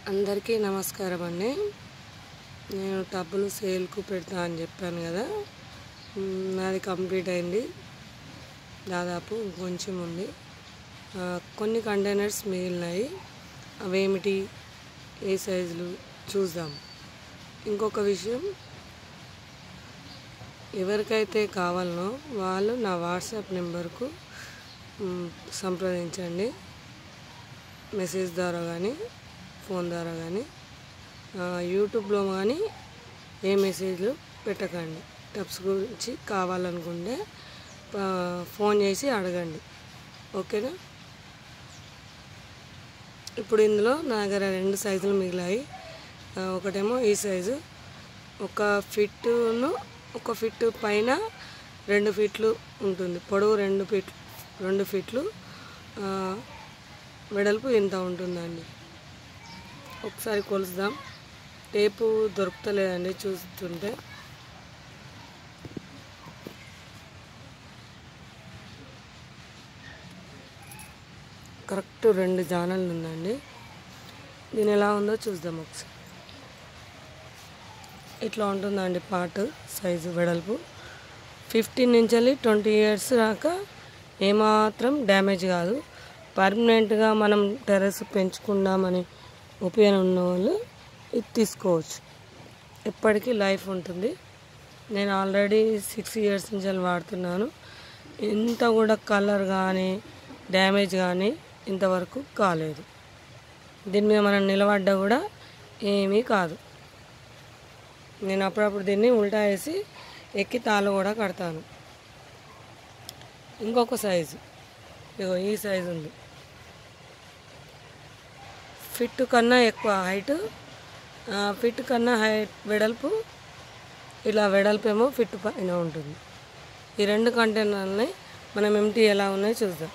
అందరికీ నమస్కారం అండి నేను టబ్బులు సేల్కు పెడతా అని చెప్పాను కదా మ్, నాది కంప్లీట్ అయింది దాదాపు కొంచెం ఉంది ఆ, కొన్ని కంటైనర్స్ మిగిలినాయి అవేమిటి ఏ సైజులు చూద్దాం ఇంకొక విషయం ఎవరికైతే కావాలనో వాళ్ళు నా వాట్సాప్ నెంబర్కు మ్, సంప్రదించండి మెసేజ్ ద్వారా కానీ ఫోన్ ద్వారా కానీ యూట్యూబ్లో కానీ ఏ మెసేజ్లు పెట్టకండి టబ్స్ గురించి కావాలనుకుంటే ఆ, ఫోన్ చేసి అడగండి ఓకేనా ఇప్పుడు ఇందులో నా దగ్గర రెండు సైజులు మిగిలాయి ఆ, ఒకటేమో ఈ సైజు ఒక ఫిట్టును ఒక ఫిట్ పైన రెండు ఫీట్లు ఉంటుంది పొడవు రెండు ఫీట్ రెండు ఫీట్లు ఆ, వెడల్పు ఇంత ఉంటుందండి ఒకసారి కొలుద్దాం టేపు దొరుకుతలేదండి చూస్తుంటే కరెక్ట్ రెండు జానలు ఉందండి దీని ఎలా ఉందో చూద్దాం ఒకసారి ఇట్లా ఉంటుందండి పార్ట్ సైజు వెడల్పు ఫిఫ్టీన్ నుంచి ట్వంటీ ఇయర్స్ దాకా ఏమాత్రం డ్యామేజ్ కాదు పర్మనెంట్గా మనం టెర్రస్ పెంచుకుందామని ఉపయోగం ఉన్న వాళ్ళు ఇది తీసుకోవచ్చు ఎప్పటికీ లైఫ్ ఉంటుంది నేను ఆల్రెడీ సిక్స్ ఇయర్స్ నుంచి అలా వాడుతున్నాను ఇంత కూడా కలర్ కానీ డ్యామేజ్ కానీ ఇంతవరకు కాలేదు దీని మీద మనం నిలబడ్డా కూడా ఏమీ కాదు నేను అప్పుడప్పుడు దీన్ని ఉల్టా వేసి ఎక్కి తాళ్ళు కూడా కడతాను ఇంకొక సైజు ఇగో ఈ సైజు ఉంది ఫిట్ కన్నా ఎక్కువ హైట్ ఫిట్ కన్నా హైట్ వెడల్పు ఇలా వెడల్పు ఏమో ఫిట్ పైన ఉంటుంది ఈ రెండు కంటైనర్లని మనం ఎంటీ ఎలా ఉన్నాయో చూద్దాం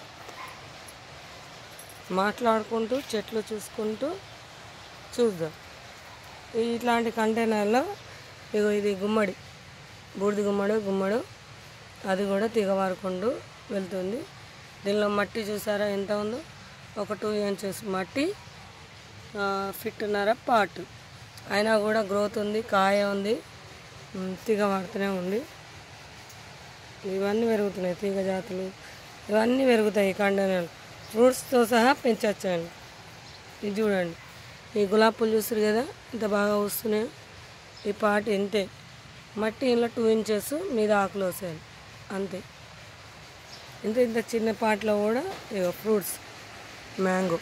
మాట్లాడుకుంటూ చెట్లు చూసుకుంటూ చూద్దాం ఈ ఇట్లాంటి కంటైనర్లో ఇగో ఇది గుమ్మడి బూడిద గుమ్మడు గుమ్మడు అది కూడా తిగవారుకుంటూ వెళ్తుంది దీనిలో మట్టి చూసారా ఎంత ఉందో ఒక టూ ఇంచెస్ మట్టి ఆ, ఫిట్న్నర పార్ట్ అయినా కూడా గ్రోత్ ఉంది కాయ ఉంది ఉమ్, తీగ పడుతూనే ఉంది ఇవన్నీ పెరుగుతున్నాయి తీగ జాతులు ఇవన్నీ పెరుగుతాయి ఈ కంటైనర్లు ఫ్రూట్స్తో సహా పెంచవచ్చండి ఇది చూడండి ఈ గులాబీ పూలు చూస్తారు కదా ఇంత బాగా వస్తున్నాయి ఈ పాట ఇంతే మట్టి ఇంట్లో టూ ఇంచెస్ మీద ఆకులు వస్తాయి అంతే ఇంత ఇంత చిన్న పాటలో కూడా ఇగో ఫ్రూట్స్ మ్యాంగో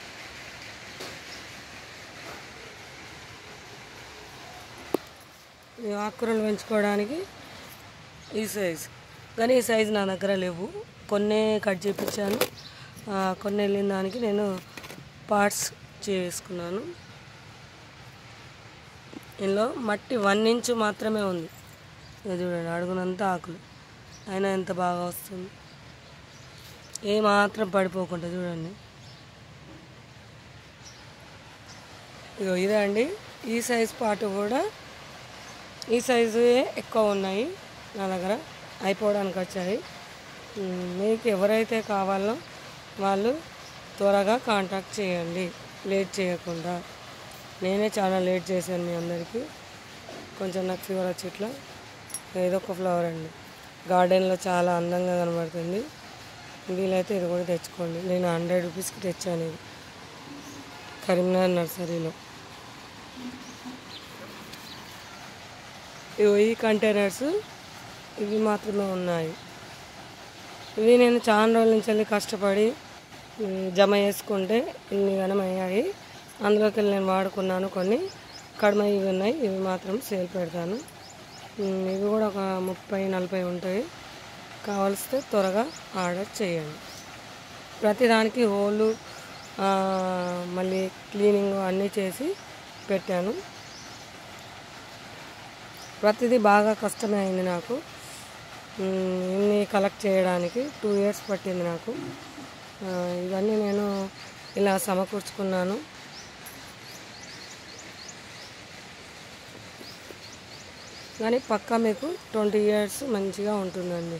ఈ ఆకుకూరలు పెంచుకోవడానికి ఈ సైజ్ కానీ ఈ సైజ్ నా దగ్గర లేవు కొన్నే కట్ చేయించాను ఆ, కొన్ని వెళ్ళిన దానికి నేను పార్ట్స్ చేసుకున్నాను ఇందులో మట్టి వన్ ఇంచు మాత్రమే ఉంది ఇది చూడండి అడుగునంత ఆకులు అయినా ఎంత బాగా వస్తుంది ఏ మాత్రం పడిపోకుండా చూడండి ఇగో ఇదే అండి ఈ సైజ్ పాటు కూడా ఈ సైజు ఎక్కువ ఉన్నాయి నా దగ్గర అయిపోవడానికి వచ్చాయి ఉమ్, మీకు ఎవరైతే కావాలో వాళ్ళు త్వరగా కాంటాక్ట్ చేయండి లేట్ చేయకుండా నేనే చాలా లేట్ చేశాను మీ అందరికీ కొంచెం నాకు ఫీవర్ వచ్చి ఇట్లా ఏదో ఒక ఫ్లవర్ అండి గార్డెన్లో చాలా అందంగా కనబడుతుంది వీలైతే ఇది కూడా తెచ్చుకోండి నేను హండ్రెడ్ రూపీస్కి తెచ్చాను ఇది కరీంనగర్ నర్సరీలో ఇవి ఈ కంటైనర్స్ ఇవి మాత్రమే ఉన్నాయి ఇవి నేను చాలా రోజుల నుంచి వెళ్ళి కష్టపడి ఉమ్, జమ చేసుకుంటే ఇన్ని గనం అయ్యాయి అందులోకి వెళ్ళి నేను వాడుకున్నాను కొన్ని కడిమ ఇవి ఉన్నాయి ఇవి మాత్రం సేల్ పెడతాను ఉమ్, ఇవి కూడా ఒక ముప్పై నలభై ఉంటాయి కావలిస్తే త్వరగా ఆర్డర్ చేయండి ప్రతిదానికి హోలు ఆ, మళ్ళీ క్లీనింగ్ అన్నీ చేసి పెట్టాను ప్రతిదీ బాగా కష్టమే అయింది నాకు ఉమ్, ఇన్ని కలెక్ట్ చేయడానికి టూ ఇయర్స్ పట్టింది నాకు ఆ, ఇవన్నీ నేను ఇలా సమకూర్చుకున్నాను కానీ పక్కా మీకు ట్వంటీ ఇయర్స్ మంచిగా ఉంటుందండి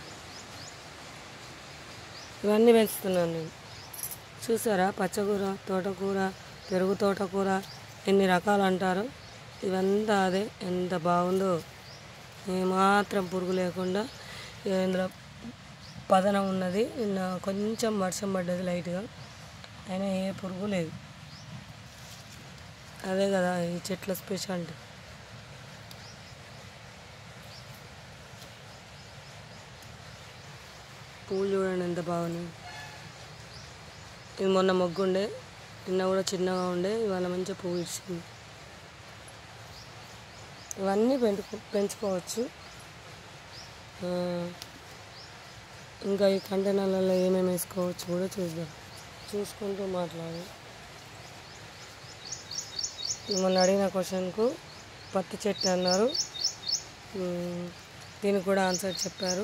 ఇవన్నీ పెంచుతున్నాను నేను చూసారా పచ్చకూర తోటకూర పెరుగు తోటకూర ఎన్ని రకాలు అంటారు ఇవంతా అదే ఎంత బాగుందో ఏమాత్రం పురుగు లేకుండా ఇందులో పదనం ఉన్నది నిన్న కొంచెం వర్షం పడ్డది లైట్గా అయినా ఏ పురుగు లేదు అదే కదా ఈ చెట్ల స్పెషాలిటీ పూలు చూడండి ఎంత బాగున్నాయి ఇది మొన్న మొగ్గు ఉండే నిన్న కూడా చిన్నగా ఉండే ఇవాళ మంచిగా పువ్వు ఇచ్చింది ఇవన్నీ పెంచుకో పెంచుకోవచ్చు ఆ, ఇంకా ఈ కంటైనర్లలో ఏమేమి వేసుకోవచ్చు కూడా చూద్దాం చూసుకుంటూ మాట్లాడు మొన్న అడిగిన క్వశ్చన్కు పత్తి చెట్టు అన్నారు ఉమ్, దీనికి కూడా ఆన్సర్ చెప్పారు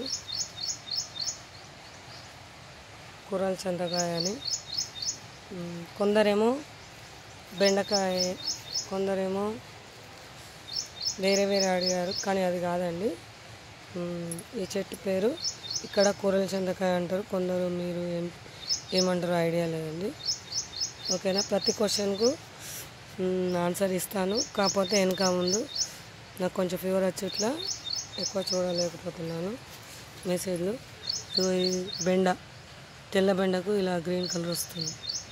కూరల చింతకాయ అని ఉమ్, కొందరేమో బెండకాయ కొందరేమో వేరే వేరే అడిగారు కానీ అది కాదండి ఉమ్, ఈ చెట్టు పేరు ఇక్కడ కూరల చింతకాయ అంటారు కొందరు మీరు ఏం ఏమంటారో ఐడియా లేదండి ఓకేనా ప్రతి క్వశ్చన్కు ఆన్సర్ ఇస్తాను కాకపోతే వెనక ముందు నాకు కొంచెం ఫీవర్ వచ్చి ఇట్లా ఎక్కువ చూడలేకపోతున్నాను మెసేజ్లు ఇదిగో ఈ బెండ తెల్ల బెండకు ఇలా గ్రీన్ కలర్ వస్తుంది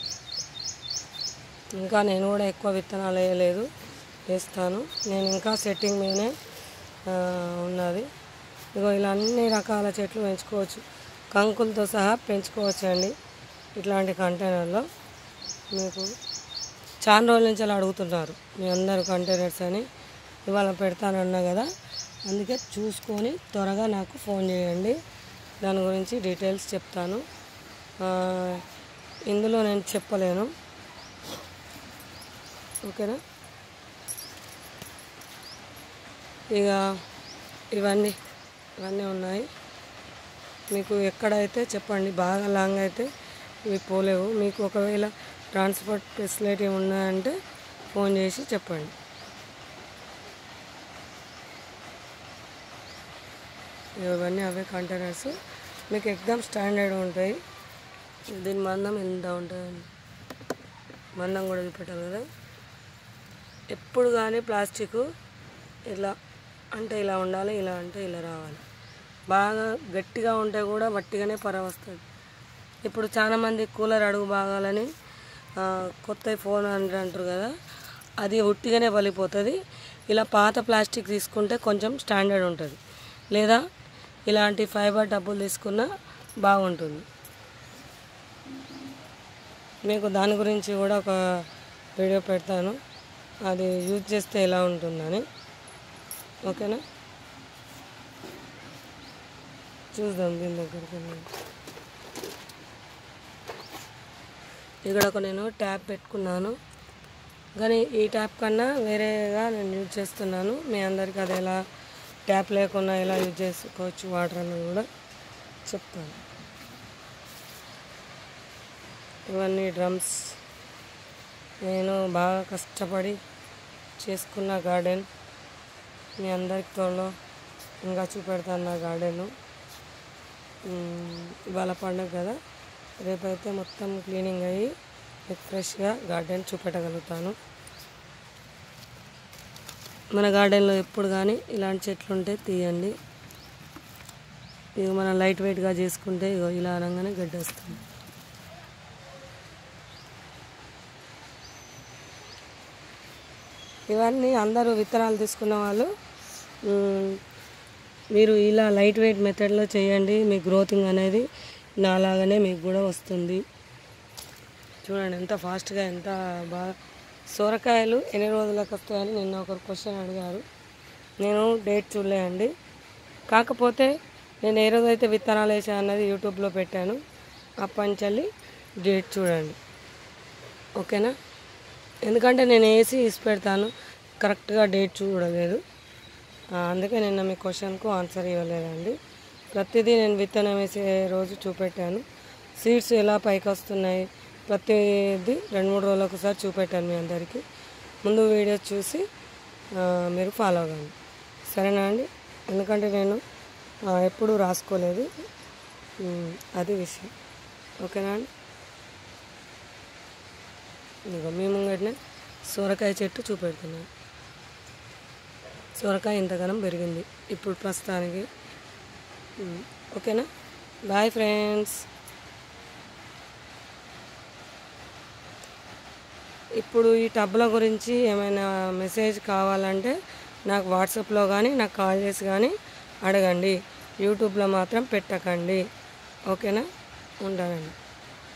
ఇంకా నేను కూడా ఎక్కువ విత్తనాలు వేయలేదు వేస్తాను నేను ఇంకా సెట్టింగ్ మీదనే ఆ, ఉన్నది ఇగో ఇలా అన్ని రకాల చెట్లు పెంచుకోవచ్చు కంకులతో సహా పెంచుకోవచ్చు అండి ఇట్లాంటి కంటైనర్లో మీకు చాలా రోజుల నుంచి అలా అడుగుతున్నారు మీ అందరు కంటైనర్స్ అని ఇవాళ పెడతానన్నా కదా అందుకే చూసుకొని త్వరగా నాకు ఫోన్ చేయండి దాని గురించి డీటెయిల్స్ చెప్తాను ఆ, ఇందులో నేను చెప్పలేను ఓకేనా ఇక ఇవన్నీ ఇవన్నీ ఉన్నాయి మీకు ఎక్కడైతే చెప్పండి బాగా లాంగ్ అయితే ఇవి పోలేవు మీకు ఒకవేళ ట్రాన్స్పోర్ట్ ఫెసిలిటీ ఉన్నాయంటే ఫోన్ చేసి చెప్పండి ఇవన్నీ అవే కంటైనర్స్ మీకు ఎగ్జామ్ స్టాండర్డ్ ఉంటాయి దీని మందం ఎంత ఉంటుంది మందం కూడా చూపెట్టాలి కదా ఎప్పుడు కానీ ప్లాస్టిక్ ఇలా అంటే ఇలా ఉండాలి ఇలా అంటే ఇలా రావాలి బాగా గట్టిగా ఉంటే కూడా వట్టిగానే పర వస్తుంది ఇప్పుడు చాలామంది కూలర్ అడుగు బాగాలని ఆ, కొత్త ఫోన్ అని అంటారు కదా అది ఉట్టిగానే పలిపోతుంది ఇలా పాత ప్లాస్టిక్ తీసుకుంటే కొంచెం స్టాండర్డ్ ఉంటుంది లేదా ఇలాంటి ఫైబర్ డబ్బులు తీసుకున్నా బాగుంటుంది మీకు దాని గురించి కూడా ఒక వీడియో పెడతాను అది యూజ్ చేస్తే ఎలా ఉంటుందని ఓకేనా చూద్దాం దీని దగ్గరికి వెళ్ళి. ఇక్కడ ఒక నేను ట్యాప్ పెట్టుకున్నాను కానీ ఈ ట్యాప్ కన్నా వేరేగా నేను యూజ్ చేస్తున్నాను మీ అందరికీ అది ఎలా ట్యాప్ లేకుండా ఎలా యూజ్ చేసుకోవచ్చు వాటర్ అన్నది కూడా చెప్తాను ఇవన్నీ డ్రమ్స్ నేను బాగా కష్టపడి చేసుకున్న గార్డెన్ మీ అందరికి త్వరలో ఇంకా చూపెడతాను నా గార్డెన్ ఇవాళ పండుగ కదా రేపైతే మొత్తం క్లీనింగ్ అయ్యి మీకు ఫ్రెష్గా గార్డెన్ చూపెట్టగలుగుతాను మన గార్డెన్లో ఎప్పుడు కానీ ఇలాంటి చెట్లు ఉంటే తీయండి ఇక మనం లైట్ వెయిట్గా చేసుకుంటే ఇగో ఇలా అనగానే గడ్డి వస్తుంది ఇవన్నీ అందరూ విత్తనాలు తీసుకున్న వాళ్ళు మ్, మీరు ఇలా లైట్ వెయిట్ మెథడ్లో చేయండి మీ గ్రోతింగ్ అనేది నాలాగానే మీకు కూడా వస్తుంది చూడండి ఎంత ఫాస్ట్గా ఎంత బాగా సొరకాయలు ఎన్ని రోజులకు వస్తాయని నిన్న ఒకరు క్వశ్చన్ అడిగారు నేను డేట్ చూడలేదండి కాకపోతే నేను ఏ రోజైతే విత్తనాలు వేసా అన్నది యూట్యూబ్లో పెట్టాను అప్పటి నుంచి డేట్ చూడండి ఓకేనా ఎందుకంటే నేను వేసి ఇసి పెడతాను కరెక్ట్గా డేట్ చూడలేదు ఆ, అందుకే నిన్న మీ క్వశ్చన్కు ఆన్సర్ ఇవ్వలేదండి ప్రతిదీ నేను విత్తనం వేసే రోజు చూపెట్టాను సీడ్స్ ఎలా పైకి వస్తున్నాయి ప్రతిదీ రెండు మూడు రోజులకు ఒకసారి చూపెట్టాను మీ అందరికీ ముందు వీడియో చూసి ఆ, మీరు ఫాలో అవ్వండి సరేనా అండి ఎందుకంటే నేను ఆ, ఎప్పుడూ రాసుకోలేదు ఉమ్, అది విషయం ఓకేనా అండి ఇదిగో మీ ముంగటనే సొరకాయ చెట్టు చూపెడుతున్నాను సొరకాయ ఇంతగానం పెరిగింది ఇప్పుడు ప్రస్తుతానికి ఉమ్, ఓకేనా బాయ్ ఫ్రెండ్స్ ఇప్పుడు ఈ టబ్ల గురించి ఏమైనా మెసేజ్ కావాలంటే నాకు వాట్సాప్లో కానీ నాకు కాల్ చేసి కానీ అడగండి యూట్యూబ్లో మాత్రం పెట్టకండి ఓకేనా ఉంటానండి